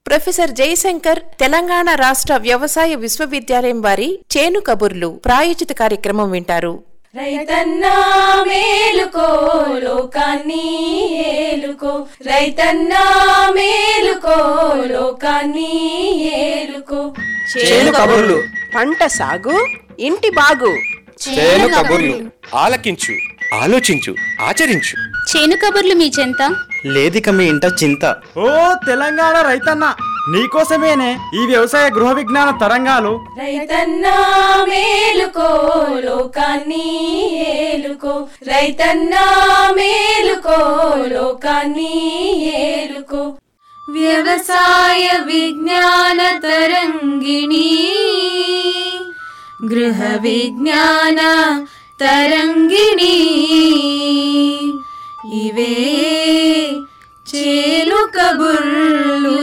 Professor Jayashankar Telangana రాష్ట్ర వ్యవసాయ విశ్వవిద్యాలయం వారి చేను కబుర్లు ప్రాయోజిత కార్యక్రమం వింటారు రైతన్నా మేలుకో లోకాన్ని ఏలుకో రైతన్నా మేలుకో లోకాన్ని ఏలుకో చేను కబుర్లు పంట సాగు ఇంటి బాగు చేను కబుర్లు ఆలకించు ఆలోచించు ఆచరించు చేను కబుర్లు మీ చెంత లేదిక మీ ఇంట చింత ఓ తెలంగాణ రైతన్న నీకోసమేనే ఈ వ్యవసాయ గృహ విజ్ఞాన తరంగాలు రైతన్నా మేలుకో లోకాన్ని ఏలుకో రైతన్నా మేలుకో లోకాన్ని ఏలుకో వ్యవసాయ విజ్ఞాన తరంగిణి గృహ విజ్ఞాన తరంగిణి ఇవే చేలు కబుర్లు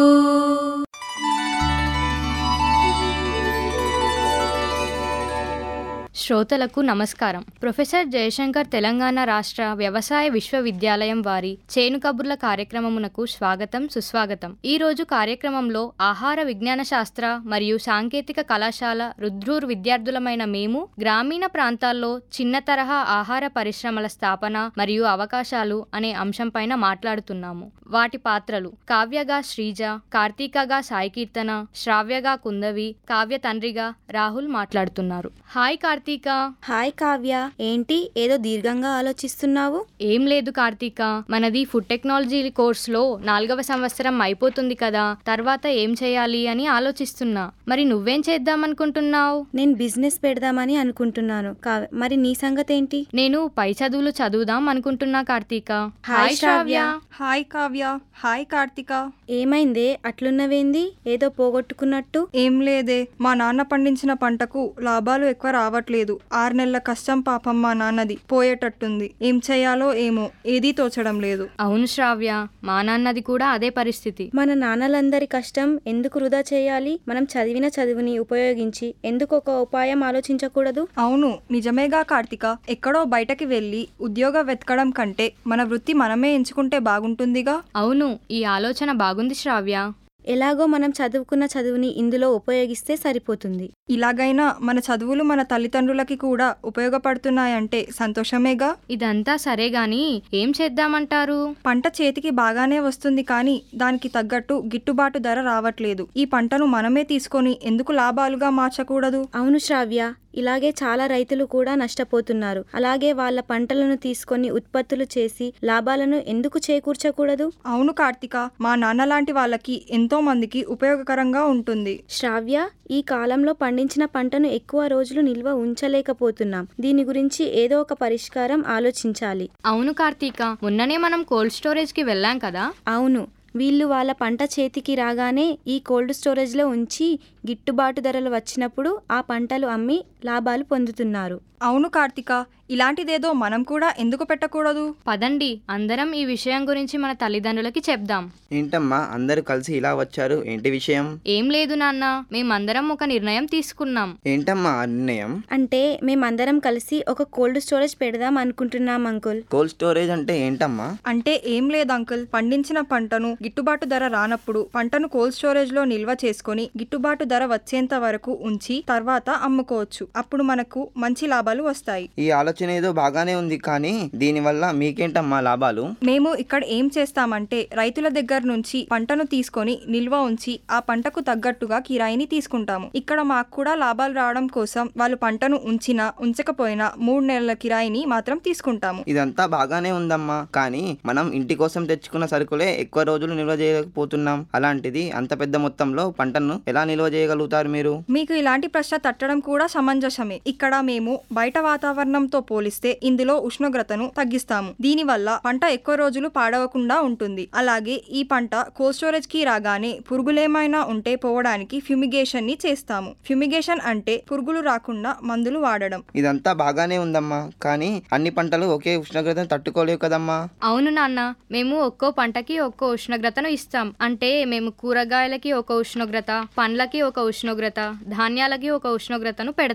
శ్రోతలకు నమస్కారం ప్రొఫెసర్ జయశంకర్ తెలంగాణ రాష్ట్ర వ్యవసాయ విశ్వవిద్యాలయం వారి చేను కబుర్ల కార్యక్రమమునకు స్వాగతం సుస్వాగతం ఈ రోజు కార్యక్రమంలో ఆహార విజ్ఞాన శాస్త్ర మరియు సాంకేతిక కళాశాల రుద్రూర్ విద్యార్థులమైన మేము గ్రామీణ ప్రాంతాల్లో చిన్న తరహా ఆహార పరిశ్రమల స్థాపన మరియు అవకాశాలు అనే అంశంపైన మాట్లాడుతున్నాము వాటి పాత్రలు కావ్యగా శ్రీజ కార్తీకగా సాయి కీర్తన శ్రావ్యగా కుందవి కావ్య తండ్రిగా రాహుల్ మాట్లాడుతున్నారు హాయ్ కార్తీక హాయ్ కావ్య ఏంటి ఏదో దీర్ఘంగా ఆలోచిస్తున్నావు ఏం లేదు కార్తీక మనది ఫుడ్ టెక్నాలజీ కోర్సులో నాలుగవ సంవత్సరం అయిపోతుంది కదా తర్వాత ఏం చేయాలి అని ఆలోచిస్తున్నా మరి నువ్వేం చేద్దాం అనుకుంటున్నావు నేను బిజినెస్ పెడదామని అనుకుంటున్నాను కావ్య మరి నీ సంగతి ఏంటి నేను పై చదువులు చదువుదాం అనుకుంటున్నా Karthika hi Shravya. Hi Kavya hi Karthika ఏమైందే అట్లున్నవేంది ఏదో పోగొట్టుకున్నట్టు ఏం లేదే మా నాన్న పండించిన పంటకు లాభాలు ఎక్కువ రావట్లేదు ఆరు నెలల కష్టం పాపం మా నాన్నది పోయేటట్టుంది ఏం చేయాలో ఏమో ఏదీ తోచడం లేదు అవును శ్రావ్య మా నాన్నది కూడా అదే పరిస్థితి మన నాన్నలందరి కష్టం ఎందుకు వృధా చేయాలి మనం చదివిన చదువుని ఉపయోగించి ఎందుకు ఒక ఉపాయం ఆలోచించకూడదు అవును నిజమేగా కార్తిక ఎక్కడో బయటకి వెళ్ళి ఉద్యోగ వెతకడం కంటే మన వృత్తి మనమే ఎంచుకుంటే బాగుంటుందిగా అవును ఈ ఆలోచన బాగుంది శ్రావ్య ఎలాగో మనం చదువుకున్న చదువుని ఇందులో ఉపయోగిస్తే సరిపోతుంది ఇలాగైనా మన చదువులు మన తల్లిదండ్రులకి కూడా ఉపయోగపడుతున్నాయంటే సంతోషమేగా ఇదంతా సరే గాని ఏం చేద్దామంటారు పంట చేతికి బాగానే వస్తుంది కానీ దానికి తగ్గట్టు గిట్టుబాటు ధర రావట్లేదు ఈ పంటను మనమే తీసుకొని ఎందుకు లాభాలుగా మార్చకూడదు అవును శ్రావ్య ఇలాగే చాలా రైతులు కూడా నష్టపోతున్నారు అలాగే వాళ్ళ పంటలను తీసుకొని ఉత్పత్తులు చేసి లాభాలను ఎందుకు చేకూర్చకూడదు అవును కార్తిక మా నాన్న లాంటి వాళ్ళకి ఎంతో మందికి ఉపయోగకరంగా ఉంటుంది శ్రావ్య ఈ కాలంలో పండించిన పంటను ఎక్కువ రోజులు నిల్వ ఉంచలేకపోతున్నాం దీని గురించి ఏదో ఒక పరిష్కారం ఆలోచించాలి అవును కార్తీక మొన్ననే మనం కోల్డ్ స్టోరేజ్ కి వెళ్ళాం కదా అవును వీళ్ళు వాళ్ళ పంట చేతికి రాగానే ఈ కోల్డ్ స్టోరేజ్లో ఉంచి గిట్టుబాటు ధరలు వచ్చినప్పుడు ఆ పంటలు అమ్మి లాభాలు పొందుతున్నారు అవును కార్తిక ఇలాంటిదేదో మనం కూడా ఎందుకు పెట్టకూడదు పదండి అందరం ఈ విషయం గురించి మన తల్లిదండ్రులకి చెప్దాం ఏంటమ్మా అందరూ కలిసి ఇలా వచ్చారు ఏంటి విషయం ఏం లేదు నాన్న మేమందరం ఒక నిర్ణయం తీసుకున్నాం ఏంటమ్మా ఆ నిర్ణయం అంటే మేమందరం కలిసి ఒక కోల్డ్ స్టోరేజ్ పెడదాం అనుకుంటున్నాం అంకుల్ కోల్డ్ స్టోరేజ్ అంటే ఏంటమ్మా అంటే ఏం లేదు అంకుల్ పండించిన పంటను గిట్టుబాటు ధర రానప్పుడు పంటను కోల్డ్ స్టోరేజ్ లో నిల్వ చేసుకొని గిట్టుబాటు ధర వచ్చేంత వరకు ఉంచి తర్వాత అమ్ముకోవచ్చు అప్పుడు మనకు మంచి లాభాలు వస్తాయి ఈ ఆలోచన ఏదో బాగానే ఉంది కానీ దీనివల్ల మీకేంటమ్మా లాభాలు మేము ఇక్కడ ఏం చేస్తామంటే రైతుల దగ్గర నుంచి పంటను తీసుకొని నిల్వ ఉంచి ఆ పంటకు తగ్గట్టుగా కిరాయిని తీసుకుంటాము ఇక్కడ మాకు కూడా లాభాలు రావడం కోసం వాళ్ళు పంటను ఉంచినా ఉంచకపోయినా మూడు నెలల కిరాయిని మాత్రం తీసుకుంటాము ఇదంతా బాగానే ఉందమ్మా కానీ మనం ఇంటి కోసం తెచ్చుకున్న సరుకులే ఎక్కువ రోజులు నిల్వ చేయలేకపోతున్నాం అలాంటిది అంత పెద్ద మొత్తంలో పంటను ఎలా నిల్వ చేయగలుగుతారు మీరు మీకు ఇలాంటి ప్రశ్న తట్టడం కూడా సమంజసమే ఇక్కడ మేము బయట వాతావరణంతో పోలిస్తే ఇందులో ఉష్ణోగ్రతను తగ్గిస్తాము దీనివల్ల పంట ఎక్కువ రోజులు పాడవకుండా ఉంటుంది అలాగే ఈ పంట కోల్డ్ స్టోరేజ్ కి రాగానే పురుగులేమైనా ఉంటే పోవడానికి ఫ్యూమిగేషన్ ని చేస్తాము ఫ్యూమిగేషన్ అంటే పురుగులు రాకుండా మందులు వాడడం ఇదంతా బాగానే ఉందమ్మా కానీ అన్ని పంటలు ఒకే ఉష్ణోగ్రతను తట్టుకోలేవు కదమ్మా అవును నాన్న మేము ఒక్కో పంటకి ఒక్కో ఉష్ణోగ్రతను ఇస్తాం అంటే మేము కూరగాయలకి ఒక ఉష్ణోగ్రత పండ్లకి ఒక ఉష్ణోగ్రత ధాన్యాలకి ఒక ఉష్ణోగ్రతను పెడతాం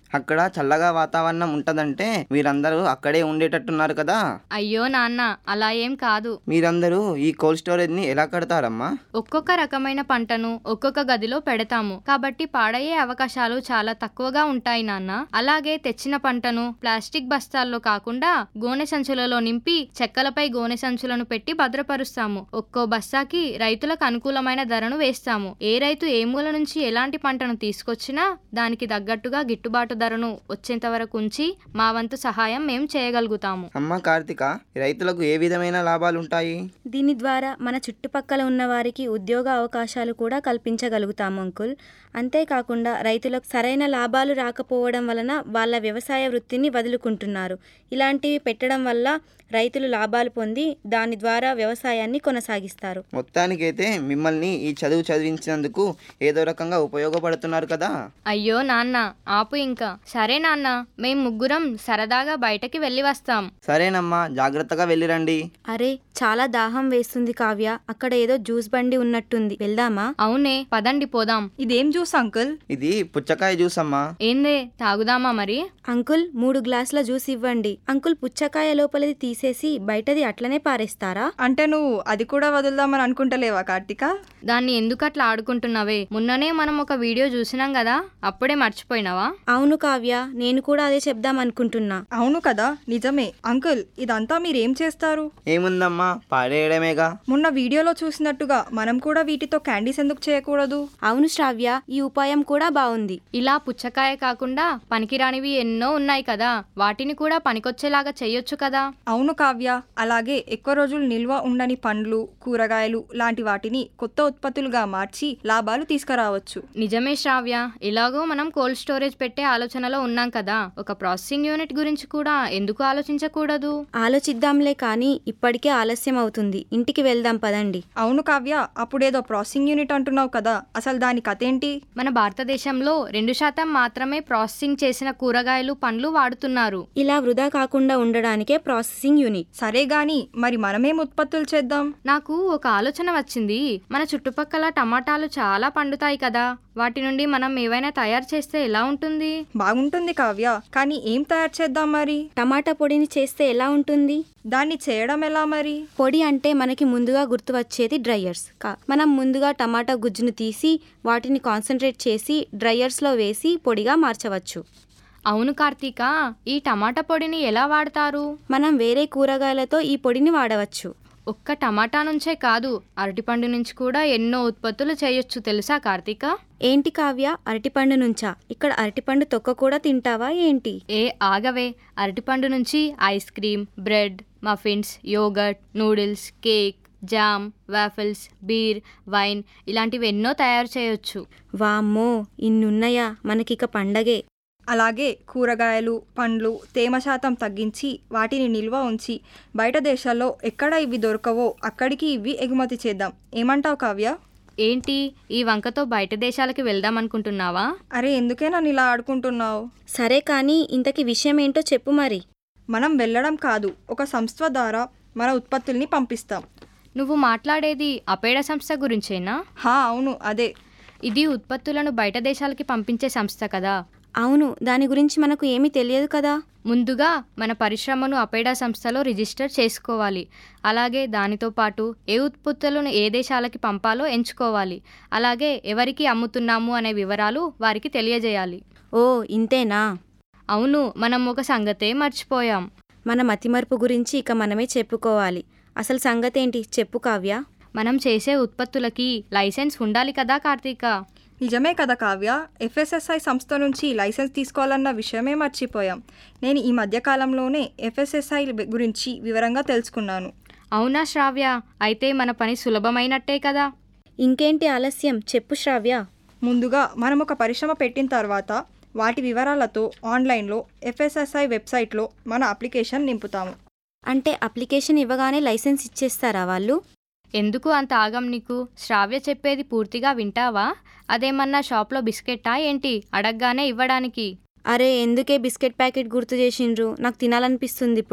అక్కడ చల్లగా వాతావరణం ఉంటదంటే మీరందరూ అక్కడే ఉండేటట్టున్నారు కదా అయ్యో నాన్న అలా ఏం కాదు మీరందరూ ఈ కోల్డ్ స్టోరేజ్ ని ఎలా కడతారమ్మా ఒక్కొక్క రకమైన పంటను ఒక్కొక్క గదిలో పెడతాము కాబట్టి పాడయ్యే అవకాశాలు చాలా తక్కువగా ఉంటాయి నాన్న అలాగే తెచ్చిన పంటను ప్లాస్టిక్ బస్తాల్లో కాకుండా గోనె సంచులలో నింపి చెక్కలపై గోనె సంచులను పెట్టి భద్రపరుస్తాము ఒక్కో బస్తాకి రైతులకు అనుకూలమైన ధరను వేస్తాము ఏ రైతు ఏ మూల నుంచి ఎలాంటి పంటను తీసుకొచ్చినా దానికి తగ్గట్టుగా గిట్టుబాటు ధరను వచ్చేంత వరకు ఉంచి మా వంతు సహాయం మేము చేయగలుగుతాము అమ్మ కార్తిక రైతులకు ఏ విధమైన లాభాలు ఉంటాయి దీని ద్వారా మన చుట్టుపక్కల ఉన్న వారికి ఉద్యోగ అవకాశాలు కూడా కల్పించగలుగుతాం అంకుల్ అంతేకాకుండా రైతులకు సరైన లాభాలు రాకపోవడం వలన వాళ్ళ వ్యవసాయ వృత్తిని వదులుకుంటున్నారు ఇలాంటివి పెట్టడం వల్ల రైతులు లాభాలు పొంది దాని ద్వారా వ్యవసాయాన్ని కొనసాగిస్తారు మొత్తానికైతే మిమ్మల్ని ఈ చదువు చదివించినందుకు ఏదో రకంగా ఉపయోగపడుతున్నారు కదా అయ్యో నాన్న ఆపు ఇంకా సరే నాన్న మేం ముగ్గురం సరదాగా బయటకి వెళ్ళి వస్తాం సరేనమ్మా జాగ్రత్తగా వెళ్ళిరండి అరే చాలా దాహం వేస్తుంది కావ్య అక్కడ ఏదో జ్యూస్ బండి ఉన్నట్టుంది వెళ్దామా అవునే పదండి పోదాం ఇదేం జ్యూస్ అంకుల్ ఇది పుచ్చకాయ జ్యూస్ అమ్మా ఏందే తాగుదామా మరి అంకుల్ మూడు గ్లాసుల జ్యూస్ ఇవ్వండి అంకుల్ పుచ్చకాయ లోపలిది తీసేసి బయటది అట్లనే పారేస్తారా అంటే నువ్వు అది కూడా వదులుదామని అనుకుంటలేవా కార్తిక దాన్ని ఎందుకు అట్లా ఆడుకుంటున్నావే మొన్ననే మనం ఒక వీడియో చూసినాం కదా అప్పుడే మర్చిపోయినావా అవును కావ్య నేను కూడా అదే చెప్దాం అనుకుంటున్నా అవును కదా నిజమే అంకుల్ ఇదంతా మీరేం చేస్తారు ఏముందమ్మా పాడేయడమేగా మొన్న వీడియోలో చూసినట్టుగా మనం కూడా వీటితో క్యాండీస్ ఎందుకు చేయకూడదు అవును శ్రావ్య ఈ ఉపాయం కూడా బాగుంది ఇలా పుచ్చకాయ కాకుండా పనికిరానివి ఎన్నో ఉన్నాయి కదా వాటిని కూడా పనికొచ్చేలాగా చెయ్యొచ్చు కదా అవును కావ్య అలాగే ఎక్కువ రోజులు నిల్వ ఉండని పండ్లు కూరగాయలు లాంటి వాటిని కొత్త ఉత్పత్తులుగా మార్చి లాభాలు తీసుకురావచ్చు నిజమే శ్రావ్య ఇలాగో మనం కోల్డ్ స్టోరేజ్ పెట్టే ఆలోచనలో ఉన్నాం కదా ఒక ప్రాసెసింగ్ యూనిట్ గురించి కూడా ఎందుకు ఆలోచించకూడదు ఆలోచిద్దాంలే కానీ ఇప్పటికే ఆలస్యం అవుతుంది ఇంటికి వెళ్దాం పదండి అవును కావ్య అప్పుడేదో ప్రాసెసింగ్ యూనిట్ అంటున్నావు కదా అసలు దాని కథ ఏంటి మన భారతదేశంలో రెండు శాతం మాత్రమే ప్రాసెసింగ్ చేసిన కూరగాయలు పండ్లు వాడుతున్నారు ఇలా వృధా కాకుండా ఉండడానికే ప్రాసెసింగ్ యూనిట్ సరే గాని మరి మనమేం ఉత్పత్తులు చేద్దాం నాకు ఒక ఆలోచన వచ్చింది మన చుట్టుపక్కల టమాటాలు చాలా పండుతాయి కదా వాటి నుండి మనం ఏవైనా తయారు చేస్తే ఎలా ఉంటుంది బాగుంటుంది కావ్య కానీ ఏం తయారు చేద్దాం మరి టమాటా పొడిని చేస్తే ఎలా ఉంటుంది దాన్ని చేయడం ఎలా మరి పొడి అంటే మనకి ముందుగా గుర్తు వచ్చేది డ్రయర్స్ కా మనం ముందుగా టమాటా గుజ్జును తీసి వాటిని కాన్సన్ట్రేట్ చేసి డ్రయర్స్లో వేసి పొడిగా మార్చవచ్చు అవును కార్తీక ఈ టమాటా పొడిని ఎలా వాడతారు మనం వేరే కూరగాయలతో ఈ పొడిని వాడవచ్చు ఒక్క టమాటా నుంచే కాదు అరటిపండు నుంచి కూడా ఎన్నో ఉత్పత్తులు చేయొచ్చు తెలుసా కార్తీక ఏంటి కావ్య అరటిపండు నుంచా ఇక్కడ అరటిపండు తొక్క కూడా తింటావా ఏంటి ఏ ఆగవే అరటిపండు నుంచి ice cream bread muffins yogurt noodles cake jam waffles beer wine ఇలాంటివి ఎన్నో తయారు చేయొచ్చు వామ్మో ఇన్నున్నాయా మనకిక పండగే అలాగే కూరగాయలు పండ్లు తేమ శాతం తగ్గించి వాటిని నిల్వ ఉంచి బయట దేశాల్లో ఎక్కడ ఇవి దొరకవో అక్కడికి ఇవి ఎగుమతి చేద్దాం ఏమంటావు కావ్య ఏంటి ఈ వంకతో బయట దేశాలకి వెళ్దాం అనుకుంటున్నావా అరే ఎందుకే నన్ను ఇలా ఆడుకుంటున్నావు సరే కానీ ఇంతకి విషయం ఏంటో చెప్పు మరి మనం వెళ్ళడం కాదు ఒక సంస్థ ద్వారా మన ఉత్పత్తుల్ని పంపిస్తాం నువ్వు మాట్లాడేది అపేడ సంస్థ గురించేనా హా అవును అదే ఇది ఉత్పత్తులను బయట దేశాలకి పంపించే సంస్థ కదా అవును దాని గురించి మనకు ఏమీ తెలియదు కదా ముందుగా మన పరిశ్రమను అపేడా సంస్థలో రిజిస్టర్ చేసుకోవాలి అలాగే దానితో పాటు ఏ ఉత్పత్తులను ఏ దేశాలకి పంపాలో ఎంచుకోవాలి అలాగే ఎవరికి అమ్ముతున్నాము అనే వివరాలు వారికి తెలియజేయాలి ఓ ఇంతేనా అవును మనం ఒక సంగతే మర్చిపోయాం మన మతిమరుపు గురించి ఇక మనమే చెప్పుకోవాలి అసలు సంగతేంటి చెప్పు కావ్య మనం చేసే ఉత్పత్తులకి లైసెన్స్ ఉండాలి కదా కార్తీక నిజమే కదా కావ్య ఎఫ్ఎస్ఎస్ఐ సంస్థ నుంచి లైసెన్స్ తీసుకోవాలన్న విషయమే మర్చిపోయాం నేను ఈ మధ్యకాలంలోనే ఎఫ్ఎస్ఎస్ఐ గురించి వివరంగా తెలుసుకున్నాను అవునా శ్రావ్య అయితే మన పని సులభమైనట్టే కదా ఇంకేంటి ఆలస్యం చెప్పు శ్రావ్య ముందుగా మనం ఒక పరిశ్రమ పెట్టిన తర్వాత వాటి వివరాలతో ఆన్లైన్లో ఎఫ్ఎస్ఎస్ఐ వెబ్సైట్లో మన అప్లికేషన్ నింపుతాము అంటే అప్లికేషన్ ఇవ్వగానే లైసెన్స్ ఇచ్చేస్తారా వాళ్ళు ఎందుకు అంత ఆగం నీకు శ్రావ్య చెప్పేది పూర్తిగా వింటావా అదేమన్నా షాప్లో బిస్కెట్టా ఏంటి అడగగానే ఇవ్వడానికి అరే ఎందుకే బిస్కెట్ ప్యాకెట్ గుర్తు చేసిండ్రు నాకు తినాలనిపిస్తుంది ఇప్పుడు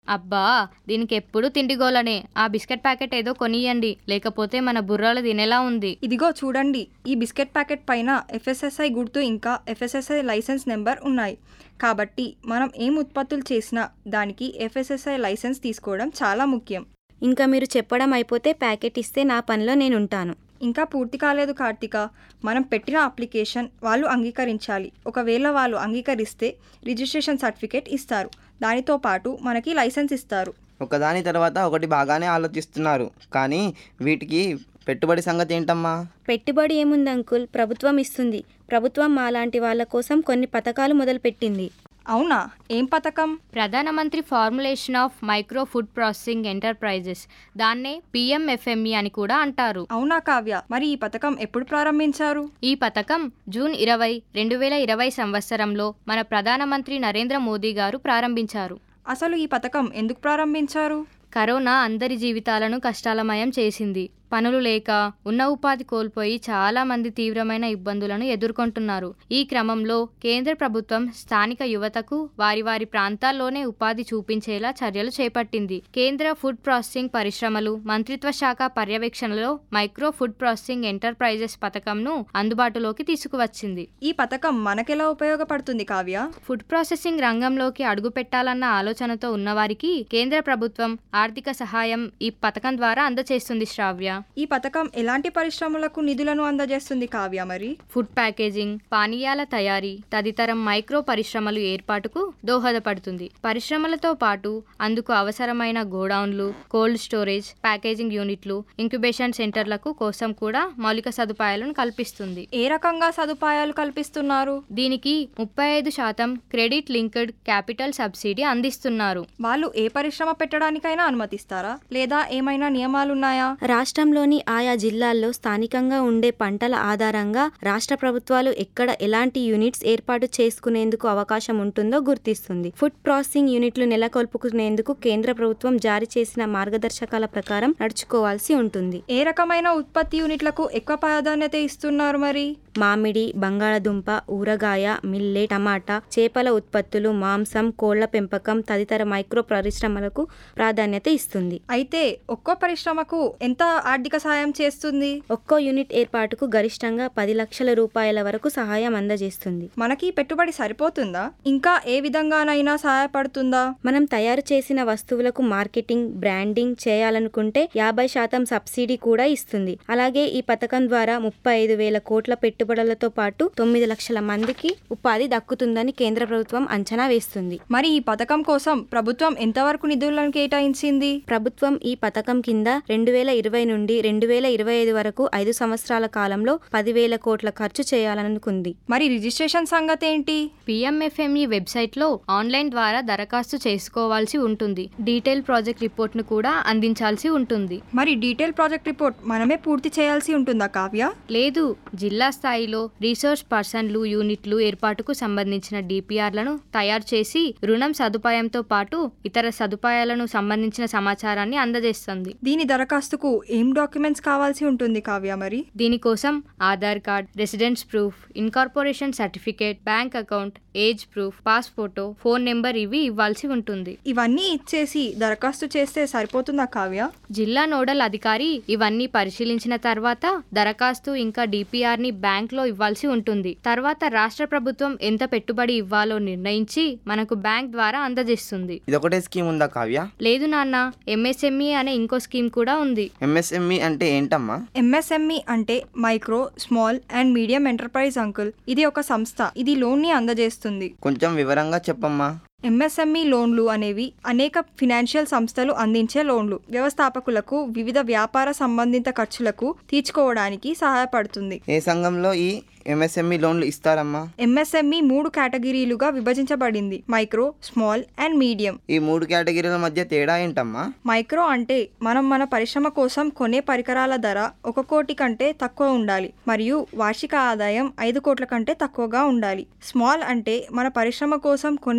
అబ్బా దీనికి ఎప్పుడు తిండిగోలనే ఆ బిస్కెట్ ప్యాకెట్ ఏదో కొనియండి లేకపోతే మన బుర్రలు తినేలా ఉంది ఇదిగో చూడండి ఈ బిస్కెట్ ప్యాకెట్ పైన ఎఫ్ఎస్ఎస్ఐ గుర్తు ఇంకా ఎఫ్ఎస్ఎస్ఐ లైసెన్స్ నెంబర్ ఉన్నాయి కాబట్టి మనం ఏం ఉత్పత్తులు చేసినా దానికి ఎఫ్ఎస్ఎస్ఐ లైసెన్స్ తీసుకోవడం చాలా ముఖ్యం ఇంకా మీరు చెప్పడం అయిపోతే ప్యాకెట్ ఇస్తే నా పనిలో నేను ఉంటాను ఇంకా పూర్తి కాలేదు కార్తిక మనం పెట్టిన అప్లికేషన్ వాళ్ళు అంగీకరించాలి ఒకవేళ వాళ్ళు అంగీకరిస్తే రిజిస్ట్రేషన్ సర్టిఫికేట్ ఇస్తారు దానితో పాటు మనకి లైసెన్స్ ఇస్తారు ఒకదాని తర్వాత ఒకటి బాగానే ఆలోచిస్తున్నారు కానీ వీటికి పెట్టుబడి సంగతి ఏంటమ్మా పెట్టుబడి ఏముంది అంకుల్ ప్రభుత్వం ఇస్తుంది ప్రభుత్వం మాలాంటి వాళ్ళ కోసం కొన్ని పథకాలు మొదలుపెట్టింది అవునా ఏం పథకం ప్రధానమంత్రి formulation of micro food processing enterprises దాన్నే పిఎంఎఫ్ఎంఈ అని కూడా అంటారు అవునా కావ్య మరి ఈ పథకం ఎప్పుడు ప్రారంభించారు ఈ పథకం జూన్ ఇరవై రెండు వేల ఇరవై సంవత్సరంలో మన ప్రధానమంత్రి నరేంద్ర మోదీ గారు ప్రారంభించారు అసలు ఈ పథకం ఎందుకు ప్రారంభించారు కరోనా అందరి జీవితాలను కష్టాలమయం చేసింది పనులు లేక ఉన్న ఉపాధి కోల్పోయి చాలా మంది తీవ్రమైన ఇబ్బందులను ఎదుర్కొంటున్నారు ఈ క్రమంలో కేంద్ర ప్రభుత్వం స్థానిక యువతకు వారి వారి ప్రాంతాల్లోనే ఉపాధి చూపించేలా చర్యలు చేపట్టింది కేంద్ర ఫుడ్ ప్రాసెసింగ్ పరిశ్రమలు మంత్రిత్వ శాఖ పర్యవేక్షణలో మైక్రో ఫుడ్ ప్రాసెసింగ్ ఎంటర్ప్రైజెస్ పథకంను అందుబాటులోకి తీసుకువచ్చింది ఈ పథకం మనకెలా ఉపయోగపడుతుంది కావ్య ఫుడ్ ప్రాసెసింగ్ రంగంలోకి అడుగు పెట్టాలన్న ఆలోచనతో ఉన్నవారికి కేంద్ర ప్రభుత్వం ఆర్థిక సహాయం ఈ పథకం ద్వారా అందజేస్తుంది శ్రావ్య ఈ పథకం ఎలాంటి పరిశ్రమలకు నిధులను అందజేస్తుంది కావ్య మరి ఫుడ్ ప్యాకేజింగ్ పానీయాల తయారీ తదితరం మైక్రో పరిశ్రమలు ఏర్పాటుకు దోహదపడుతుంది పరిశ్రమలతో పాటు అందుకు అవసరమైన గోడౌన్లు కోల్డ్ స్టోరేజ్ ప్యాకేజింగ్ యూనిట్లు ఇంక్యుబేషన్ సెంటర్లకు కోసం కూడా మౌలిక సదుపాయాలను కల్పిస్తుంది ఏ రకంగా సదుపాయాలు కల్పిస్తున్నారు దీనికి ముప్పై ఐదు శాతం క్రెడిట్ లింక్డ్ క్యాపిటల్ సబ్సిడీ అందిస్తున్నారు వాళ్ళు ఏ పరిశ్రమ పెట్టడానికైనా అనుమతిస్తారా లేదా ఏమైనా నియమాలున్నాయా రాష్ట్రంలోని ఆయా జిల్లాల్లో స్థానికంగా ఉండే పంటల ఆధారంగా రాష్ట్ర ప్రభుత్వాలు ఎక్కడ ఎలాంటి యూనిట్స్ ఏర్పాటు చేసుకునేందుకు అవకాశం ఉంటుందో గుర్తిస్తుంది ఫుడ్ ప్రాసెసింగ్ యూనిట్లు నెలకొల్పుకునేందుకు కేంద్ర ప్రభుత్వం జారీ చేసిన మార్గదర్శకాల ప్రకారం నడుచుకోవాల్సి ఉంటుంది ఏ రకమైన ఉత్పత్తి యూనిట్లకు ఎక్కువ ప్రాధాన్యత ఇస్తున్నారు మరి మామిడి బంగాళదుంప ఊరగాయ మిల్లె టమాటా చేపల ఉత్పత్తులు మాంసం కోళ్ల పెంపకం తదితర మైక్రో పరిశ్రమలకు ప్రాధాన్యత ఇస్తుంది అయితే ఒక్కో పరిశ్రమకు ఎంత ఆర్థిక సహాయం చేస్తుంది ఒక్కో యూనిట్ ఏర్పాటుకు గరిష్టంగా పది లక్షల రూపాయల వరకు సహాయం అందజేస్తుంది మనకి పెట్టుబడి సరిపోతుందా ఇంకా ఏ విధంగానైనా సహాయపడుతుందా మనం తయారు చేసిన వస్తువులకు మార్కెటింగ్ బ్రాండింగ్ చేయాలనుకుంటే యాభై శాతం సబ్సిడీ కూడా ఇస్తుంది అలాగే ఈ పథకం ద్వారా ముప్పై ఐదు వేల కోట్ల పెట్టుబడులతో పాటు తొమ్మిది లక్షల మందికి ఉపాధి దక్కుతుందని కేంద్ర ప్రభుత్వం అంచనా వేస్తుంది మరి ఈ పథకం కోసం ప్రభుత్వం ఎంతవరకు నిధులను కేటాయించింది ప్రభుత్వం ఈ పథకం కింద రెండు వేల ఇరవై నుండి రెండు వేల ఇరవై ఐదు వరకు ఐదు సంవత్సరాల కాలంలో పదివేల కోట్ల ఖర్చు చేయాలనుకుంది మరి రిజిస్ట్రేషన్ సంగతి ఏంటి పిఎంఎఫ్ఎంఈ వెబ్సైట్లో ఆన్లైన్ ద్వారా దరఖాస్తు చేసుకోవాల్సి ఉంటుంది డీటెయిల్ ప్రాజెక్ట్ రిపోర్ట్ను కూడా అందించాల్సి ఉంటుంది మరి డీటెయిల్ ప్రాజెక్ట్ రిపోర్ట్ మనమే పూర్తి చేయాల్సి ఉంటుందా కావ్య లేదు జిల్లా స్థాయిలో రీసోర్స్ పర్సన్లు యూనిట్లు ఏర్పాటుకు సంబంధించిన డిపిఆర్లను తయారు చేసి రుణం సదుపాయంతో పాటు ఇతర సదుపాయాలను సంబంధించిన సమాచారాన్ని అందజేస్తుంది దీని దరఖాస్తుకు ఏం డాక్యుమెంట్స్ కావాల్సి ఉంటుంది కావ్య మరి దీనికోసం Aadhaar card residence proof incorporation certificate bank account age proof pass photo phone number ఇవి ఇవ్వాల్సి ఉంటుంది ఇవన్నీ ఇచ్చేసి దరఖాస్తు చేస్తే సరిపోతుందా కావ్య జిల్లా నోడల్ అధికారి ఇవన్నీ పరిశీలించిన తర్వాత దరఖాస్తు ఇంకా డిపిఆర్ ని బ్యాంక్ లో ఇవ్వాల్సి ఉంటుంది తర్వాత రాష్ట్ర ప్రభుత్వం ఎంత పెట్టుబడి ఇవ్వాలో నిర్ణయించి మనకు బ్యాంక్ ద్వారా అందజేస్తుంది ఇదొకటే స్కీమ్ ఉందా కావ్య లేదు నాన్న ఎంఎస్ఎంఈ అనే ఇంకో స్కీమ్ కూడా ఉంది ఎంఎస్ఎంఈ అంటే ఏంటమ్మా ఎంఎస్ఎంఈ అంటే micro small and medium enterprise uncle ఇది ఒక సంస్థ ఇది లోన్ ని అందజేస్తుంది కొంచెం వివరంగా చెప్పమ్మా ఎంఎస్ఎంఈ లోన్లు అనేవి అనేక ఫినాన్షియల్ సంస్థలు అందించే లోన్లు వ్యవస్థాపకులకు వివిధ వ్యాపార సంబంధిత ఖర్చులకు తీర్చుకోవడానికి సహాయపడుతుంది ఏ సంఘంలో ఈ ఎంఎస్ఎంఈ లోన్లు ఇస్తారమ్మా ఎంఎస్ఎంఈ మూడు కేటగిరీలుగా విభజించబడింది మైక్రో స్మాల్ అండ్ మీడియం ఈ మూడు కేటగిరీల మధ్య తేడా ఏంటమ్మా మైక్రో అంటే మనం మన పరిశ్రమ కోసం కొనే పరికరాల ధర ఒక కోటి కంటే తక్కువ ఉండాలి మరియు వార్షిక ఆదాయం ఐదు కోట్ల కంటే తక్కువగా ఉండాలి స్మాల్ అంటే మన పరిశ్రమ కోసం కొనే పరికరాల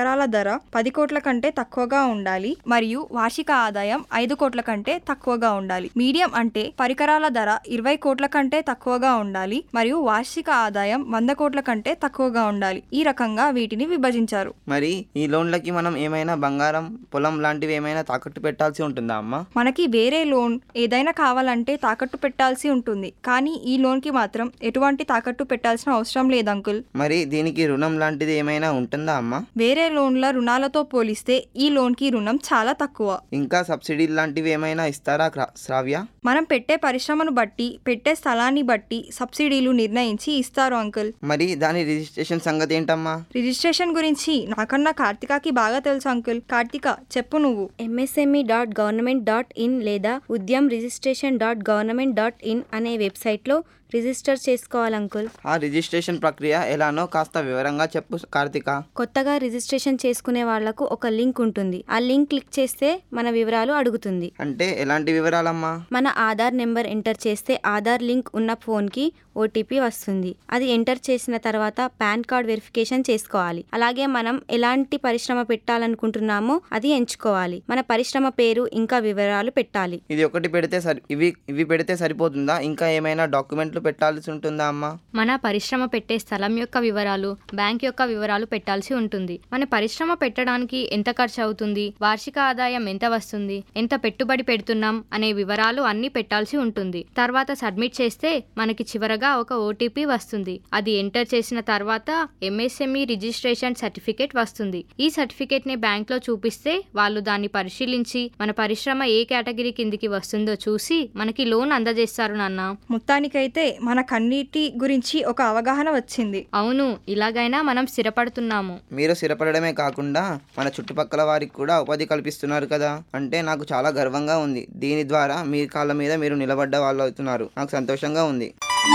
పరికరాల ధర పది కోట్ల కంటే తక్కువగా ఉండాలి మరియు వార్షిక ఆదాయం ఐదు కోట్ల కంటే తక్కువగా ఉండాలి మీడియం అంటే పరికరాల ధర ఇరవై కోట్ల కంటే తక్కువగా ఉండాలి మరియు వార్షిక ఆదాయం వంద కోట్ల కంటే తక్కువగా ఉండాలి ఈ రకంగా వీటిని విభజించారు మరి ఈ లోన్లకి మనం ఏమైనా బంగారం పొలం లాంటివి ఏమైనా తాకట్టు పెట్టాల్సి ఉంటుందా అమ్మా మనకి వేరే లోన్ ఏదైనా కావాలంటే తాకట్టు పెట్టాల్సి ఉంటుంది కానీ ఈ లోన్కి మాత్రం ఎటువంటి తాకట్టు పెట్టాల్సిన అవసరం లేదు అంకుల్ మరి దీనికి రుణం లాంటిది ఏమైనా ఉంటుందా అమ్మా వేరే లోన్ల రుణాలతో పోలిస్తే ఈ లోన్కి రుణం చాలా తక్కువ ఇంకా సబ్సిడీ లాంటివి ఏమైనా ఇస్తారా క్రా- శ్రావ్య మనం పెట్టే పరిశ్రమను బట్టి పెట్టే స్థలాన్ని బట్టి సబ్సిడీలు నిర్ణయించి ఇస్తారు అంకుల్ మరి దాని రిజిస్ట్రేషన్ సంగతి ఏంటమ్మా రిజిస్ట్రేషన్ గురించి నాకన్నా కార్తికాకి బాగా తెలుసు అంకుల్ కార్తిక చెప్పు నువ్వు MSME dot government dot in లేదా Udyam registration dot government dot in అనే వెబ్సైట్లో రిజిస్టర్ చేసుకోవాలి అంకుల్ ఆ రిజిస్ట్రేషన్ ప్రక్రియ ఎలానో కాస్త వివరంగా చెప్పు కార్తిక కొత్తగా రిజిస్ట్రేషన్ చేసుకునే వాళ్లకు ఒక లింక్ ఉంటుంది ఆ లింక్ క్లిక్ చేస్తే మన వివరాలు అడుగుతుంది అంటే ఎలాంటి వివరాలమ్మా మన ఆధార్ నెంబర్ ఎంటర్ చేస్తే ఆధార్ లింక్ ఉన్న ఫోన్కి ఓటీపీ వస్తుంది అది ఎంటర్ చేసిన తర్వాత పాన్ కార్డ్ వెరిఫికేషన్ చేసుకోవాలి అలాగే మనం ఎలాంటి పరిశ్రమ పెట్టాలనుకుంటున్నామో అది ఎంచుకోవాలి మన పరిశ్రమ పేరు ఇంకా వివరాలు పెట్టాలి ఇది ఒకటి పెడితే సరి ఇవి ఇవి పెడితే సరిపోతుందా ఇంకా ఏమైనా డాక్యుమెంట్లు పెట్టాల్సి ఉంటుందా అమ్మా మన పరిశ్రమ పెట్టే స్థలం యొక్క వివరాలు బ్యాంక్ యొక్క వివరాలు పెట్టాల్సి ఉంటుంది మన పరిశ్రమ పెట్టడానికి ఎంత ఖర్చు అవుతుంది వార్షిక ఆదాయం ఎంత వస్తుంది ఎంత పెట్టుబడి పెడుతున్నాం అనే వివరాలు అన్ని పెట్టాల్సి ఉంటుంది తర్వాత సబ్మిట్ చేస్తే మనకి చివరగా ఒక ఓటీపీ వస్తుంది అది ఎంటర్ చేసిన తర్వాత ఎంఎస్ఎంఈ రిజిస్ట్రేషన్ సర్టిఫికేట్ వస్తుంది ఈ సర్టిఫికేట్ ని బ్యాంక్ లో చూపిస్తే వాళ్ళు దాన్ని పరిశీలించి మన పరిశ్రమ ఏ కేటగిరీ కిందికి వస్తుందో చూసి మనకి లోన్ అందజేస్తారు నాన్న మొత్తానికైతే మనకన్నిటి గురించి ఒక అవగాహన వచ్చింది అవును ఇలాగైనా మనం స్థిరపడుతున్నాము మీరు స్థిరపడమే కాకుండా మన చుట్టుపక్కల వారికి కూడా ఉపాధి కల్పిస్తున్నారు కదా అంటే నాకు చాలా గర్వంగా ఉంది దీని ద్వారా మీ కాళ్ళ మీద మీరు నిలబడ్డ వాళ్ళు అవుతున్నారు నాకు సంతోషంగా ఉంది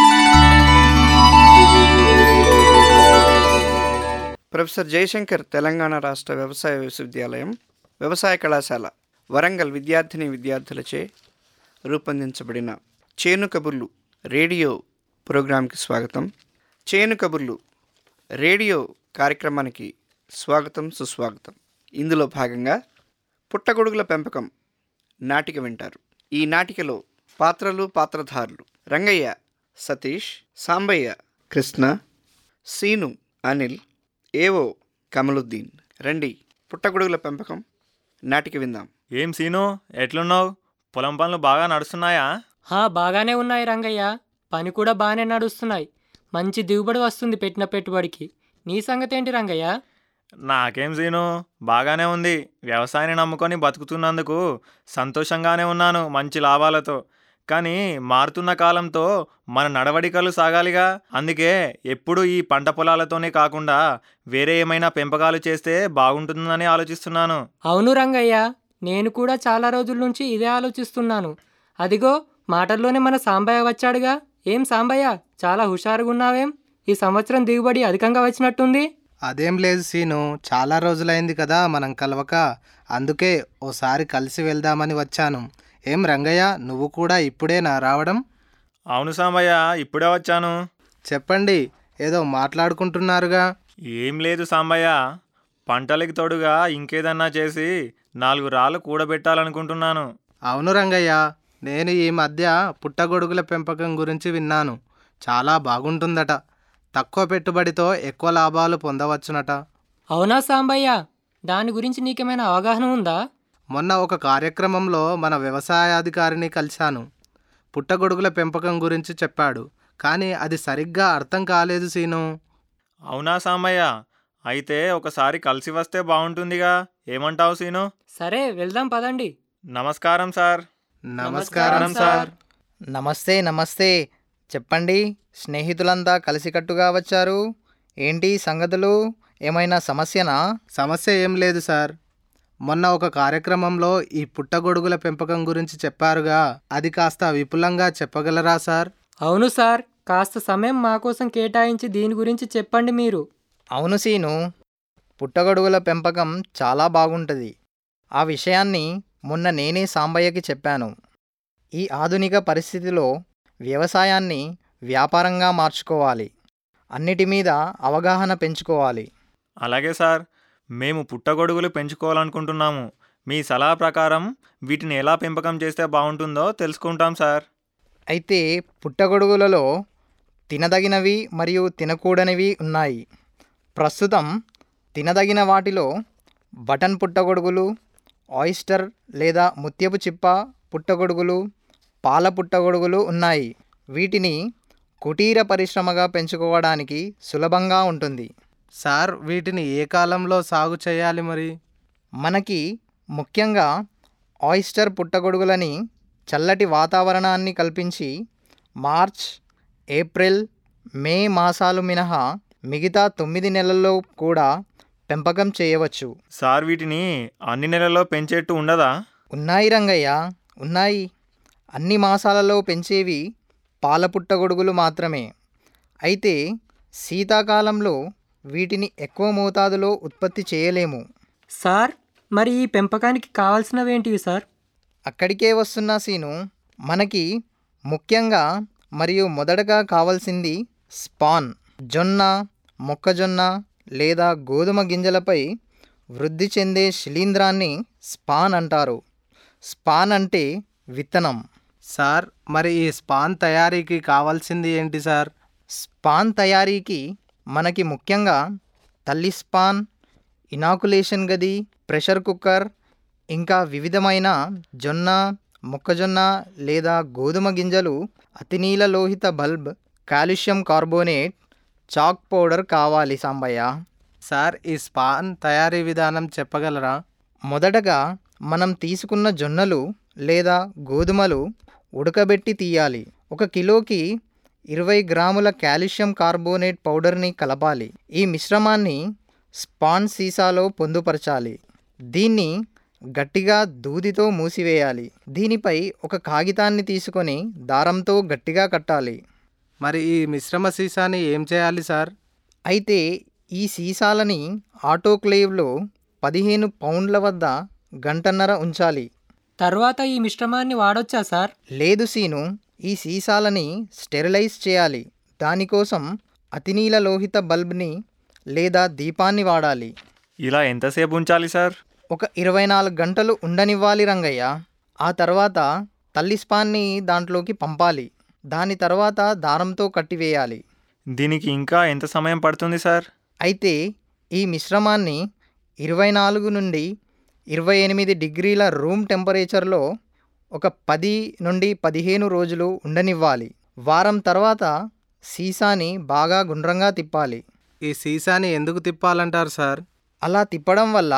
ప్రొఫెసర్ జయశంకర్ తెలంగాణ రాష్ట్ర వ్యవసాయ విశ్వవిద్యాలయం వ్యవసాయ కళాశాల వరంగల్ విద్యార్థిని విద్యార్థులచే రూపొందించబడిన చేను కబుర్లు రేడియో ప్రోగ్రాంకి స్వాగతం చేను కబుర్లు రేడియో కార్యక్రమానికి స్వాగతం సుస్వాగతం ఇందులో భాగంగా పుట్టగొడుగుల పెంపకం నాటిక వింటారు ఈ నాటికలో పాత్రలు పాత్రధారులు రంగయ్య సతీష్ సాంబయ్య కృష్ణ సీను అనిల్ ఏవో కమలుద్దీన్ రండి పుట్టగొడుగుల పెంపకం నాటిక విందాం ఏం సీను ఎట్లున్నావు పొలం పనులు బాగా నడుస్తున్నాయా హా బాగానే ఉన్నాయి రంగయ్య పని కూడా బాగానే నడుస్తున్నాయి మంచి దిగుబడి వస్తుంది పెట్టిన పెట్టుబడికి నీ సంగతి ఏంటి రంగయ్య నాకేం సీను బాగానే ఉంది వ్యవసాయాన్ని నమ్ముకొని బతుకుతున్నందుకు సంతోషంగానే ఉన్నాను మంచి లాభాలతో కానీ మారుతున్న కాలంతో మన నడవడికలు సాగాలిగా అందుకే ఎప్పుడు ఈ పంట పొలాలతోనే కాకుండా వేరే ఏమైనా పెంపకాలు చేస్తే బాగుంటుందని ఆలోచిస్తున్నాను అవును రంగయ్య నేను కూడా చాలా రోజుల నుంచి ఇదే ఆలోచిస్తున్నాను అదిగో మాటల్లోనే మన సాంబయ్య వచ్చాడుగా ఏం సాంబయ్య చాలా హుషారుగా ఉన్నావేం ఈ సంవత్సరం దిగుబడి అధికంగా వచ్చినట్టుంది అదేం లేదు సీను చాలా రోజులైంది కదా మనం కలవక అందుకే ఓసారి కలిసి వెళ్దామని వచ్చాను ఏం రంగయ్య నువ్వు కూడా ఇప్పుడేనా రావడం అవును సాంబయ్య ఇప్పుడే వచ్చాను చెప్పండి ఏదో మాట్లాడుకుంటున్నారుగా ఏం లేదు సాంబయ్య పంటలకి తోడుగా ఇంకేదన్నా చేసి నాలుగు రాళ్ళు కూడబెట్టాలనుకుంటున్నాను అవును రంగయ్య నేను ఈ మధ్య పుట్టగొడుగుల పెంపకం గురించి విన్నాను చాలా బాగుంటుందట తక్కువ పెట్టుబడితో ఎక్కువ లాభాలు పొందవచ్చునట అవునా సాంబయ్య దాని గురించి నీకేమైనా అవగాహన ఉందా మొన్న ఒక కార్యక్రమంలో మన వ్యవసాయాధికారిని కలిశాను పుట్టగొడుగుల పెంపకం గురించి చెప్పాడు కానీ అది సరిగ్గా అర్థం కాలేదు సీను అవునా సాంబయ్య అయితే ఒకసారి కలిసి వస్తే బాగుంటుందిగా ఏమంటావు సీను సరే వెళ్దాం పదండి నమస్కారం సార్ నమస్కారం సార్ నమస్తే నమస్తే చెప్పండి స్నేహితులంతా కలిసికట్టుగా వచ్చారు ఏంటి సంగతులు ఏమైనా సమస్యనా సమస్య ఏం లేదు సార్ మొన్న ఒక కార్యక్రమంలో ఈ పుట్టగొడుగుల పెంపకం గురించి చెప్పారుగా అది కాస్త విపులంగా చెప్పగలరా సార్ అవును సార్ కాస్త సమయం మా కోసం కేటాయించి దీని గురించి చెప్పండి మీరు అవును సీను పుట్టగొడుగుల పెంపకం చాలా బాగుంటుంది ఆ విషయాన్ని మొన్న నేనే సాంబయ్యకి చెప్పాను ఈ ఆధునిక పరిస్థితిలో వ్యవసాయాన్ని వ్యాపారంగా మార్చుకోవాలి అన్నిటి మీద అవగాహన పెంచుకోవాలి అలాగే సార్ మేము పుట్టగొడుగులు పెంచుకోవాలనుకుంటున్నాము మీ సలహా ప్రకారం వీటిని ఎలా పెంపకం చేస్తే బాగుంటుందో తెలుసుకుంటాం సార్ అయితే పుట్టగొడుగులలో తినదగినవి మరియు తినకూడనివి ఉన్నాయి ప్రస్తుతం తినదగిన వాటిలో బటన్ పుట్టగొడుగులు ఆయిస్టర్ లేదా ముత్యపు చిప్ప పుట్టగొడుగులు పాల పుట్టగొడుగులు ఉన్నాయి వీటిని కుటీర పరిశ్రమగా పెంచుకోవడానికి సులభంగా ఉంటుంది సార్ వీటిని ఏ కాలంలో సాగు చేయాలి మరి మనకి ముఖ్యంగా ఆయిస్టర్ పుట్టగొడుగులని చల్లటి వాతావరణాన్ని కల్పించి మార్చ్ ఏప్రిల్ మే మాసాలు మినహా మిగతా తొమ్మిది నెలల్లో కూడా పెంపకం చేయవచ్చు సార్ వీటిని అన్ని నెలల్లో పెంచేట్టు ఉండదా ఉన్నాయి రంగయ్య ఉన్నాయి అన్ని మాసాలలో పెంచేవి పాల పుట్టగొడుగులు మాత్రమే అయితే శీతాకాలంలో వీటిని ఎక్కువ మోతాదులో ఉత్పత్తి చేయలేము సార్ మరి ఈ పెంపకానికి కావాల్సినవేంటివి సార్ అక్కడికే వస్తున్నా సీను మనకి ముఖ్యంగా మరియు మొదటగా కావాల్సింది స్పాన్ జొన్న మొక్కజొన్న లేదా గోధుమ గింజలపై వృద్ధి చెందే శిలీంధ్రాన్ని స్పాన్ అంటారు స్పాన్ అంటే విత్తనం సార్ మరి ఈ స్పాన్ తయారీకి కావాల్సింది ఏంటి సార్ స్పాన్ తయారీకి మనకి ముఖ్యంగా తల్లి స్పాన్ ఇనాకులేషన్ గది ప్రెషర్ కుక్కర్ ఇంకా వివిధమైన జొన్న మొక్కజొన్న లేదా గోధుమ గింజలు అతినీల లోహిత bulb calcium carbonate chalk powder కావాలి సాంబయ్య సార్ ఈ స్పాన్ తయారీ విధానం చెప్పగలరా మొదటగా మనం తీసుకున్న జొన్నలు లేదా గోధుమలు ఉడకబెట్టి తీయాలి ఒక కిలోకి ఇరవై గ్రాముల కాల్షియం కార్బోనేట్ పౌడర్ని కలపాలి ఈ మిశ్రమాన్ని స్పాన్ సీసాలో పొందుపరచాలి దీన్ని గట్టిగా దూదితో మూసివేయాలి దీనిపై ఒక కాగితాన్ని తీసుకొని దారంతో గట్టిగా కట్టాలి మరి ఈ మిశ్రమ సీసాని ఏం చేయాలి సార్ అయితే ఈ సీసాలని ఆటోక్లేవ్లో పదిహేను పౌండ్ల వద్ద గంటన్నర ఉంచాలి తర్వాత ఈ మిశ్రమాన్ని వాడొచ్చా సార్ లేదు సీను ఈ సీసాలని స్టెరిలైజ్ చేయాలి దానికోసం అతినీల లోహిత బల్బ్ని లేదా దీపాన్ని వాడాలి ఇలా ఎంతసేపు ఉంచాలి సార్ ఒక ఇరవై నాలుగు గంటలు ఉండనివ్వాలి రంగయ్య ఆ తర్వాత తల్లి స్పాన్ని దాంట్లోకి పంపాలి దాని తర్వాత దారంతో కట్టివేయాలి దీనికి ఇంకా ఎంత సమయం పడుతుంది సార్ అయితే ఈ మిశ్రమాన్ని ఇరవై నాలుగు నుండి ఇరవై ఎనిమిది డిగ్రీల రూమ్ టెంపరేచర్లో ఒక పది నుండి పదిహేను రోజులు ఉండనివ్వాలి వారం తర్వాత సీసాని బాగా గుండ్రంగా తిప్పాలి ఈ సీసాని ఎందుకు తిప్పాలంటారు సార్ అలా తిప్పడం వల్ల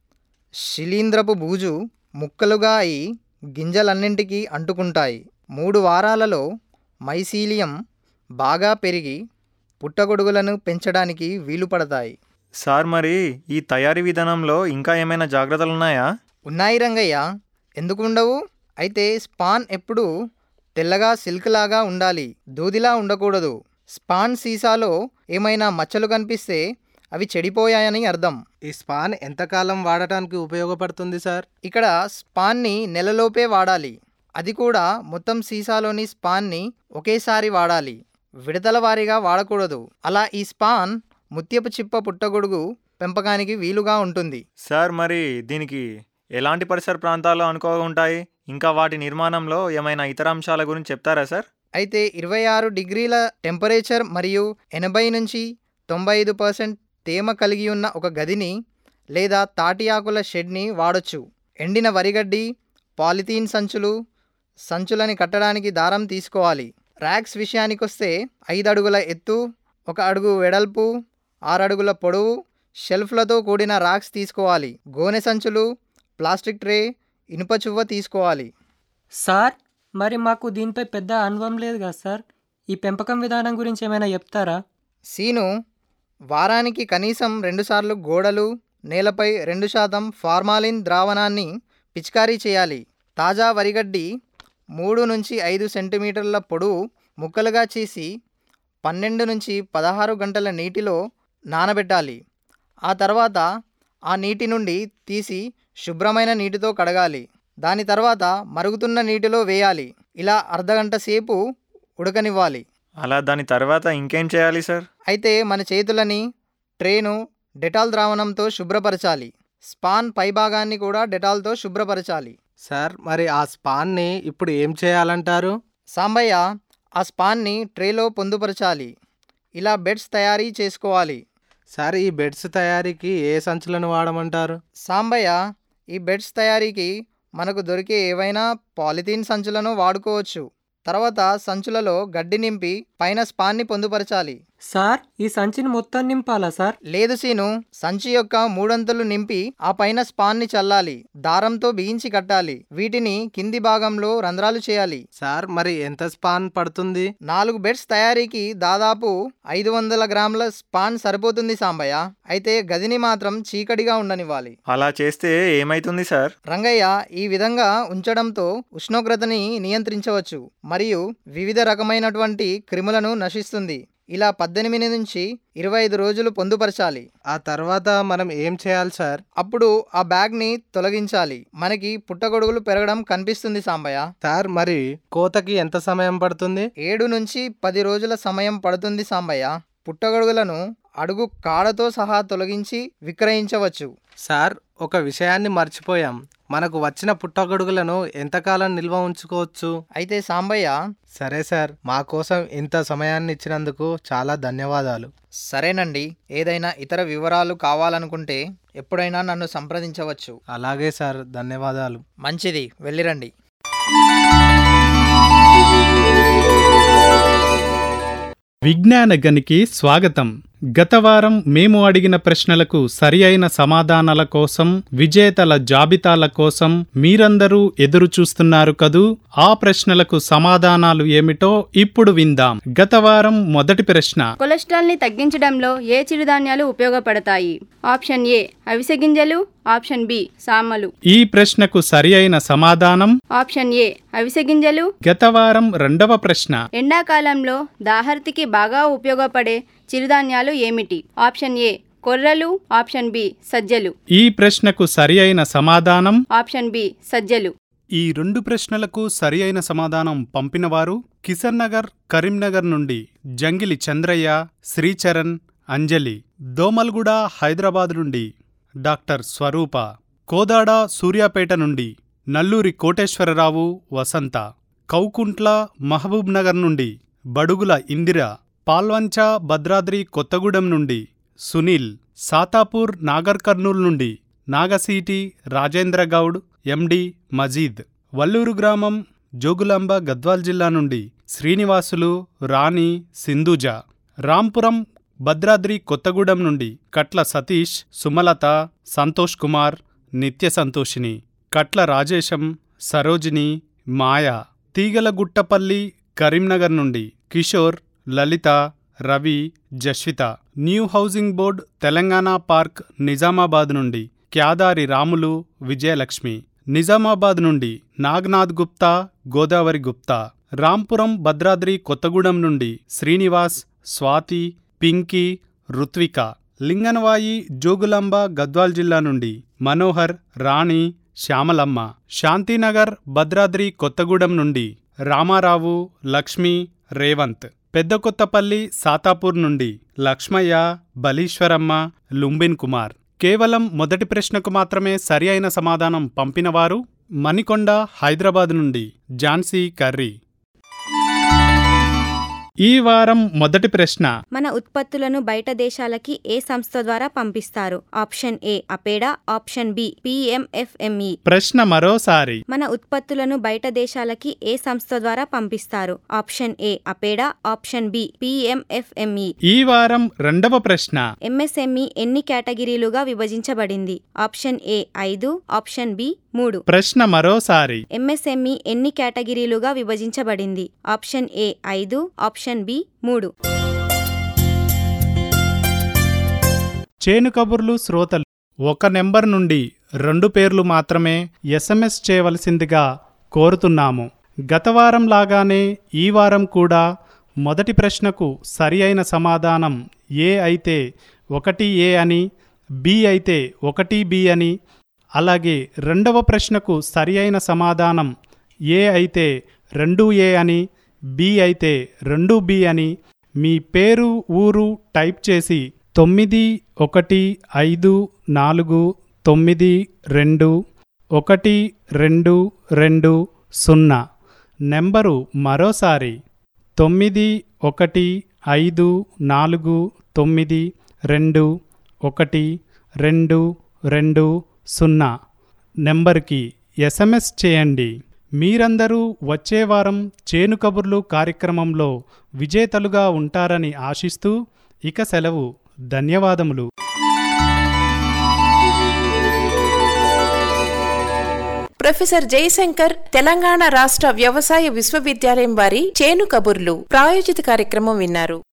శిలీంద్రపు బూజు ముక్కలుగా అయి గింజలన్నింటికీ అంటుకుంటాయి మూడు వారాలలో మైసీలియం బాగా పెరిగి పుట్టగొడుగులను పెంచడానికి వీలు పడతాయి సార్ మరి ఈ తయారీ విధానంలో ఇంకా ఏమైనా జాగ్రత్తలు ఉన్నాయా ఉన్నాయి రంగయ్య ఎందుకు ఉండవు అయితే స్పాన్ ఎప్పుడు తెల్లగా సిల్క్ లాగా ఉండాలి దూదిలా ఉండకూడదు స్పాన్ సీసాలో ఏమైనా మచ్చలు కనిపిస్తే అవి చెడిపోయాయని అర్థం ఈ స్పాన్ ఎంతకాలం వాడటానికి ఉపయోగపడుతుంది సార్ ఇక్కడ స్పాన్ని నెలలోపే వాడాలి అది కూడా మొత్తం సీసాలోని స్పాన్ని ఒకేసారి వాడాలి విడతల వారీగా వాడకూడదు అలా ఈ స్పాన్ ముత్యపు చిప్ప పుట్టగొడుగు పెంపకానికి వీలుగా ఉంటుంది సార్ మరి దీనికి ఎలాంటి పరిసర ప్రాంతాలు అనుకోగా ఉంటాయి ఇంకా వాటి నిర్మాణంలో ఏమైనా ఇతర అంశాల గురించి చెప్తారా సార్ అయితే ఇరవై ఆరు డిగ్రీల టెంపరేచర్ మరియు ఎనభై నుంచి తొంభై ఐదు పర్సెంట్ తేమ కలిగి ఉన్న ఒక గదిని లేదా తాటి ఆకుల షెడ్ని వాడొచ్చు ఎండిన వరిగడ్డి పాలిథీన్ సంచులు సంచులని కట్టడానికి దారం తీసుకోవాలి ర్యాక్స్ విషయానికొస్తే ఐదు అడుగుల ఎత్తు ఒక అడుగు వెడల్పు ఆరు అడుగుల పొడవు షెల్ఫ్లతో కూడిన రాక్స్ తీసుకోవాలి గోనె సంచులు ప్లాస్టిక్ ట్రే ఇనుప చువ్వ తీసుకోవాలి సార్ మరి మాకు దీనిపై పెద్ద అనుభవం లేదు కదా సార్ ఈ పెంపకం విధానం గురించి ఏమైనా చెప్తారా సీను వారానికి కనీసం రెండుసార్లు గోడలు నేలపై రెండు శాతం ఫార్మాలిన్ ద్రావణాన్ని పిచికారీ చేయాలి తాజా వరిగడ్డి మూడు నుంచి ఐదు సెంటీమీటర్ల పొడవు ముక్కలుగా చేసి పన్నెండు నుంచి పదహారు గంటల నీటిలో నానబెట్టాలి ఆ తర్వాత ఆ నీటి నుండి తీసి శుభ్రమైన నీటితో కడగాలి దాని తర్వాత మరుగుతున్న నీటిలో వేయాలి ఇలా అర్ధగంట సేపు ఉడకనివ్వాలి అలా దాని తర్వాత ఇంకేం చేయాలి సార్ అయితే మన చేతులని ట్రేను డెటాల్ ద్రావణంతో శుభ్రపరచాలి స్పాన్ పైభాగాన్ని కూడా డెటాల్తో శుభ్రపరచాలి సార్ మరి ఆ స్పాన్ని ఇప్పుడు ఏం చేయాలంటారు సాంబయ్య ఆ స్పాన్ని ట్రేలో పొందుపరచాలి ఇలా బెడ్స్ తయారీ చేసుకోవాలి సార్ ఈ బెడ్స్ తయారీకి ఏ సంచులను వాడమంటారు సాంబయ్య ఈ బెడ్స్ తయారీకి మనకు దొరికే ఏవైనా పాలిథీన్ సంచులను వాడుకోవచ్చు తర్వాత సంచులలో గడ్డి నింపి పైన స్పాన్ని పొందుపరచాలి సార్ ఈ సంచిని మొత్తం నింపాలా సార్ లేదు సీను సంచి యొక్క మూడంతులు నింపి ఆ పైన స్పాన్ని చల్లాలి దారంతో బిగించి కట్టాలి వీటిని కింది భాగంలో రంధ్రాలు చేయాలి సార్ మరి ఎంత స్పాన్ పడుతుంది నాలుగు బెడ్స్ తయారీకి దాదాపు ఐదు వందల గ్రాముల స్పాన్ సరిపోతుంది సాంబయ్య అయితే గదిని మాత్రం చీకటిగా ఉండనివ్వాలి అలా చేస్తే ఏమైతుంది సార్ రంగయ్య ఈ విధంగా ఉంచడంతో ఉష్ణోగ్రతని నియంత్రించవచ్చు మరియు వివిధ రకమైనటువంటి క్రిములను నశిస్తుంది ఇలా పద్దెనిమిది నుంచి ఇరవై ఐదు రోజులు పొందుపరచాలి ఆ తర్వాత మనం ఏం చేయాలి సార్ అప్పుడు ఆ బ్యాగ్ని తొలగించాలి మనకి పుట్టగొడుగులు పెరగడం కనిపిస్తుంది సాంబయ్య సార్ మరి కోతకి ఎంత సమయం పడుతుంది ఏడు నుంచి పది రోజుల సమయం పడుతుంది సాంబయ్య పుట్టగొడుగులను అడుగు కాడతో సహా తొలగించి విక్రయించవచ్చు సార్ ఒక విషయాన్ని మర్చిపోయాం మనకు వచ్చిన పుట్టగొడుగులను ఎంతకాలం నిల్వ ఉంచుకోవచ్చు అయితే సాంబయ్య సరే సార్ మా కోసం ఇంత సమయాన్ని ఇచ్చినందుకు చాలా ధన్యవాదాలు సరేనండి ఏదైనా ఇతర వివరాలు కావాలనుకుంటే ఎప్పుడైనా నన్ను సంప్రదించవచ్చు అలాగే సార్ ధన్యవాదాలు మంచిది వెళ్ళిరండి విజ్ఞాన గనికి స్వాగతం గత వారం మేము అడిగిన ప్రశ్నలకు సరి అయిన సమాధానాల కోసం విజేతల జాబితాల కోసం మీరందరూ ఎదురు చూస్తున్నారు కదూ ఆ ప్రశ్నలకు సమాధానాలు ఏమిటో ఇప్పుడు విందాం గత వారం మొదటి ప్రశ్న కొలెస్ట్రాల్ ని తగ్గించడంలో ఏ చిరుధాన్యాలు ఉపయోగపడతాయి ఆప్షన్ ఏ అవిసె గింజలు ఆప్షన్ బి సామలు ఈ ప్రశ్నకు సరి అయిన సమాధానం ఆప్షన్ ఏ అవిసె గింజలు గత వారం రెండవ ప్రశ్న ఎండాకాలంలో దాహర్తికి బాగా ఉపయోగపడే చిరుధాన్యాలు ఏమిటి ఆప్షన్ ఏ కొర్రలు ఆప్షన్ బి సజ్జలు ఈ ప్రశ్నకు సరి అయిన సమాధానం ఆప్షన్ బి సజ్జలు ఈ రెండు ప్రశ్నలకు సరి అయిన సమాధానం పంపినవారు కిషన్ నగర్ కరీంనగర్ నుండి జంగిలి చంద్రయ్య శ్రీచరణ్ అంజలి దోమల్గూడ హైదరాబాద్ నుండి డాక్టర్ స్వరూప కోదాడ సూర్యాపేట నుండి నల్లూరి కోటేశ్వరరావు వసంత కౌకుంట్ల మహబూబ్ నగర్ నుండి బడుగుల ఇందిర పాల్వంచ భద్రాద్రి కొత్తగూడెం నుండి సునీల్ సాతాపూర్ నాగర్ కర్నూల్ నుండి నాగసీటి రాజేంద్ర గౌడ్ ఎండి మజీద్ వల్లూరు గ్రామం జోగులాంబ గద్వాల్ జిల్లా నుండి శ్రీనివాసులు రాణి సింధుజ రాంపురం భద్రాద్రి కొత్తగూడెం నుండి కట్ల సతీష్ సుమలత సంతోష్ కుమార్ నిత్య సంతోషిని కట్ల రాజేశం సరోజిని మాయ తీగలగుట్టపల్లి కరీంనగర్ నుండి Kishore Lalitha Ravi Jaswitha new housing board Telangana park Nizamabad నుండి క్యాదారి రాములు విజయలక్ష్మి నిజామాబాద్ నుండి నాగ్నాథ్ గుప్తా గోదావరి గుప్తా రాంపురం భద్రాద్రి కొత్తగూడెం నుండి శ్రీనివాస్ స్వాతి పింకీ రుత్విక లింగనవాయి జోగులాంబ గద్వాల్ జిల్లా నుండి మనోహర్ రాణి శ్యామలమ్మ శాంతినగర్ భద్రాద్రి కొత్తగూడెం నుండి రామారావు లక్ష్మి రేవంత్ పెద్దకొత్తపల్లి సాతాపూర్ నుండి లక్ష్మయ్య బలీశ్వరమ్మ లుంబిన్ కుమార్ కేవలం మొదటి ప్రశ్నకు మాత్రమే సరి అయిన సమాధానం పంపినవారు మణికొండ హైదరాబాద్ నుండి ఝాన్సీ కర్రీ ఈ వారం మొదటి ప్రశ్న మన ఉత్పత్తులను బయట దేశాలకి ఏ సంస్థ ద్వారా పంపిస్తారు option A APEDA option B PMFME ప్రశ్న మరోసారి మన ఉత్పత్తులను బయట దేశాలకి ఏ సంస్థ ద్వారా పంపిస్తారు option A APEDA option B PMFME ఈ వారం రెండవ ప్రశ్న ఎంఎస్ఎంఈ ఎన్ని కేటగిరీలుగా విభజించబడింది ఆప్షన్ ఏ ఐదు ఆప్షన్ బి మూడు ప్రశ్న మరోసారి ఎంఎస్ఎంఈ ఎన్ని కేటగిరీలుగా విభజించబడింది ఆప్షన్ ఏ ఐదు ఆప్షన్ బి మూడు చేను కబుర్లు శ్రోతలు ఒక నెంబర్ నుండి రెండు పేర్లు మాత్రమే ఎస్ఎంఎస్ చేయవలసిందిగా కోరుతున్నాము గత వారం లాగానే ఈ వారం కూడా మొదటి ప్రశ్నకు సరి అయిన సమాధానం ఏ అయితే ఒకటి ఏ అని బి అయితే ఒకటి బి అని అలాగే రెండవ ప్రశ్నకు సరి అయిన సమాధానం ఏ అయితే రెండు ఏ అని బి అయితే రెండు బి అని మీ పేరు ఊరు టైప్ చేసి తొమ్మిది ఒకటి ఐదు నాలుగు తొమ్మిది రెండు ఒకటి రెండు రెండు సున్నా నెంబరు మరోసారి తొమ్మిది ఒకటి ఐదు నాలుగు తొమ్మిది రెండు ఒకటి రెండు రెండు సున్నా నెంబర్కి ఎస్ఎంఎస్ చేయండి మీరందరూ వచ్చే వారం చేను కబుర్లు కార్యక్రమంలో విజేతలుగా ఉంటారని ఆశిస్తూ ఇక సెలవు ధన్యవాదములు ప్రొఫెసర్ జయశంకర్ తెలంగాణ రాష్ట్ర వ్యవసాయ విశ్వవిద్యాలయం వారి చేను కబుర్లు ప్రాయోజిత కార్యక్రమం విన్నారు